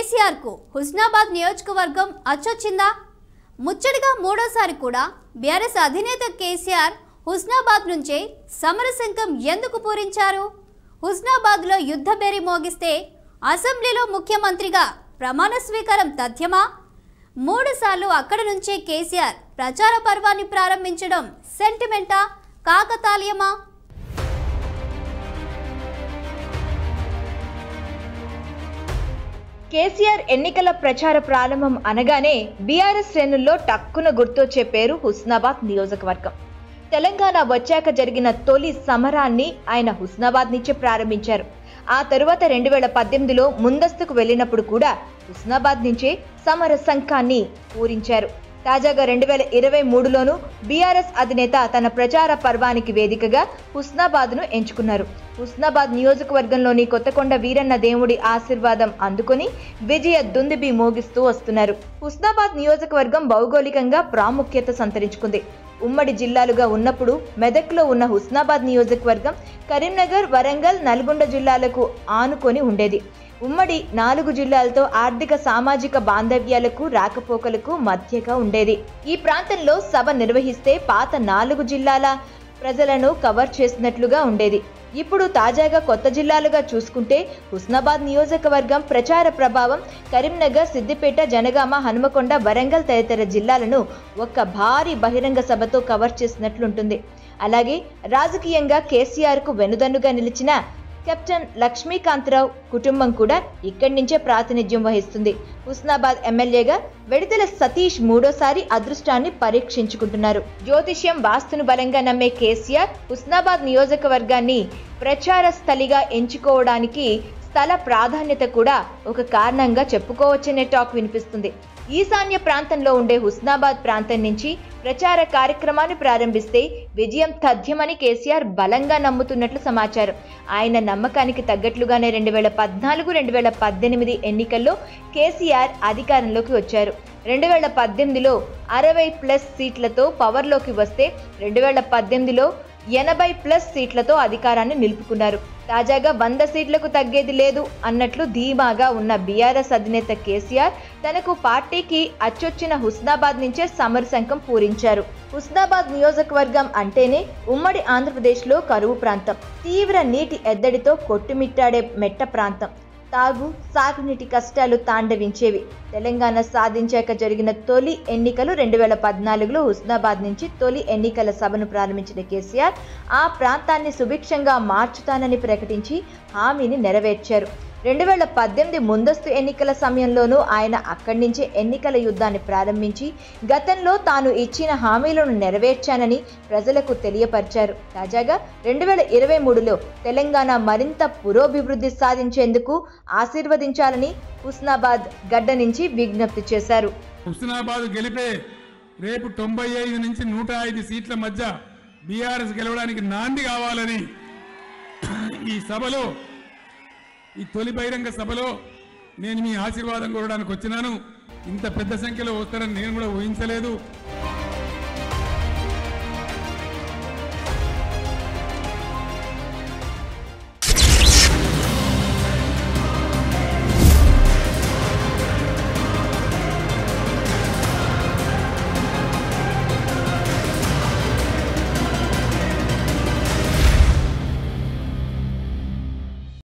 కేసీఆర్ కు హుస్నాబాద్ నియోజకవర్గం అచ్చొచ్చిందా ముచ్చటగా మూడోసారి కూడా బీఆర్ఎస్ అధినేత కేసీఆర్ హుస్నాబాద్ నుంచే సమరశంఖం ఎందుకు పూరించారు హుస్నాబాద్లో యుద్ధ బేరి మోగిస్తే అసెంబ్లీలో ముఖ్యమంత్రిగా ప్రమాణ స్వీకారం తథ్యమా మూడుసార్లు అక్కడ నుంచే కేసీఆర్ ప్రచార పర్వాన్ని ప్రారంభించడం సెంటిమెంటా కాకతాళీయమా కేసీఆర్ ఎన్నికల ప్రచార ప్రారంభం అనగానే బీఆర్ఎస్ శ్రేణుల్లో టక్కున గుర్తొచ్చే పేరు హుస్నాబాద్ నియోజకవర్గం తెలంగాణ వచ్చాక జరిగిన తొలి సమరాన్ని ఆయన హుస్నాబాద్ నుంచే ప్రారంభించారు ఆ తరువాత రెండు వేల పద్దెనిమిదిలో ముందస్తుకు వెళ్ళినప్పుడు కూడా హుస్నాబాద్ నుంచే సమర సంఘాన్ని పూరించారు తాజాగా రెండు వేల ఇరవై మూడులోనూ బీఆర్ఎస్ అధినేత తన ప్రచార పర్వానికి వేదికగా హుస్నాబాద్ను ఎంచుకున్నారు హుస్నాబాద్ నియోజకవర్గంలోని కొత్తకొండ వీరన్న దేవుడి ఆశీర్వాదం అందుకొని విజయ దుందుబి మోగిస్తూ వస్తున్నారు హుస్నాబాద్ నియోజకవర్గం భౌగోళికంగా ప్రాముఖ్యత సంతరించుకుంది ఉమ్మడి జిల్లాలుగా ఉన్నప్పుడు మెదక్లో ఉన్న హుస్నాబాద్ నియోజకవర్గం కరీంనగర్ వరంగల్ నల్గొండ జిల్లాలకు ఆనుకొని ఉండేది ఉమ్మడి నాలుగు జిల్లాలతో ఆర్థిక సామాజిక బాంధవ్యాలకు రాకపోకలకు మధ్యగా ఉండేది ఈ ప్రాంతంలో సభ నిర్వహిస్తే పాత నాలుగు జిల్లాల ప్రజలను కవర్ చేసినట్లుగా ఉండేది ఇప్పుడు తాజాగా కొత్త జిల్లాలుగా చూసుకుంటే హుస్నాబాద్ నియోజకవర్గం ప్రచార ప్రభావం కరీంనగర్ సిద్దిపేట జనగామ హనుమకొండ వరంగల్ తదితర జిల్లాలను ఒక భారీ బహిరంగ సభతో కవర్ చేసినట్లుంటుంది అలాగే రాజకీయంగా కేసీఆర్కు వెనుదన్నుగా నిలిచిన కెప్టెన్ లక్ష్మీకాంతరావు కుటుంబం కూడా ఇక్కడి నుంచే ప్రాతినిధ్యం వహిస్తుంది హుస్నాబాద్ ఎమ్మెల్యేగా వెడితెల సతీష్ మూడోసారి అదృష్టాన్ని పరీక్షించుకుంటున్నారు జ్యోతిష్యం వాస్తును బలంగా నమ్మే కేసీఆర్ హుస్నాబాద్ నియోజకవర్గాన్ని ప్రచార స్థలిగా ఎంచుకోవడానికి స్థల ప్రాధాన్యత కూడా ఒక కారణంగా చెప్పుకోవచ్చనే టాక్ వినిపిస్తుంది ఈశాన్య ప్రాంతంలో ఉండే హుస్నాబాద్ ప్రాంతం నుంచి ప్రచార కార్యక్రమాన్ని ప్రారంభిస్తే విజయం తథ్యమని కేసీఆర్ బలంగా నమ్ముతున్నట్లు సమాచారం ఆయన నమ్మకానికి తగ్గట్లుగానే రెండు వేల పద్నాలుగు రెండు వేల పద్దెనిమిది ఎన్నికల్లో కేసీఆర్ అధికారంలోకి వచ్చారు రెండు వేల పద్దెనిమిదిలో అరవై ప్లస్ సీట్లతో పవర్లోకి వస్తే రెండు వేల పద్దెనిమిదిలో ఎనభై ప్లస్ సీట్లతో అధికారాన్ని నిలుపుకున్నారు తాజాగా వంద సీట్లకు తగ్గేది లేదు అన్నట్లు ధీమాగా ఉన్న బీఆర్ఎస్ అధినేత కేసీఆర్ తనకు పార్టీకి అచ్చొచ్చిన హుస్నాబాద్ నుంచే సమరశంఖం పూరించారు హుస్నాబాద్ నియోజకవర్గం అంటేనే ఉమ్మడి ఆంధ్రప్రదేశ్లో కరువు ప్రాంతం తీవ్ర నీటి ఎద్దడితో కొట్టుమిట్టాడే మెట్ట ప్రాంతం తాగు సాగునీటి కష్టాలు తాండవించేవి తెలంగాణ సాధించాక జరిగిన తొలి ఎన్నికలు రెండు వేల పద్నాలుగులో హుస్నాబాద్ నుంచి తొలి ఎన్నికల సభను ప్రారంభించిన కేసీఆర్ ఆ ప్రాంతాన్ని సుభిక్షంగా మార్చుతానని ప్రకటించి హామీని నెరవేర్చారు రెండు వేల పద్దెనిమిది ముందస్తు ఎన్నికల సమయంలోనూ ఆయన అక్కడి నుంచే ఎన్నికల యుద్ధాన్ని ప్రారంభించి గతంలో తాను ఇచ్చిన హామీలను నెరవేర్చానని ప్రజలకు తెలియపరిచారు తాజాగా రెండు వేల ఇరవై మూడులో తెలంగాణ మరింత పురోభివృద్ధి సాధించేందుకు ఆశీర్వదించాలని హుస్నాబాద్ గడ్డ నుంచి విజ్ఞప్తి చేశారు హుస్నాబాద్ గెలిపే రేపు తొంభై ఐదు నుంచి నూట ఐదు సీట్ల మధ్య బీఆర్ఎస్ గెలవడానికి నాంది కావాలని ఈ సభలో ఈ తొలి బహిరంగ సభలో నేను మీ ఆశీర్వాదం కోరడానికి వచ్చినాను ఇంత పెద్ద సంఖ్యలో వస్తారని నేను కూడా ఊహించలేదు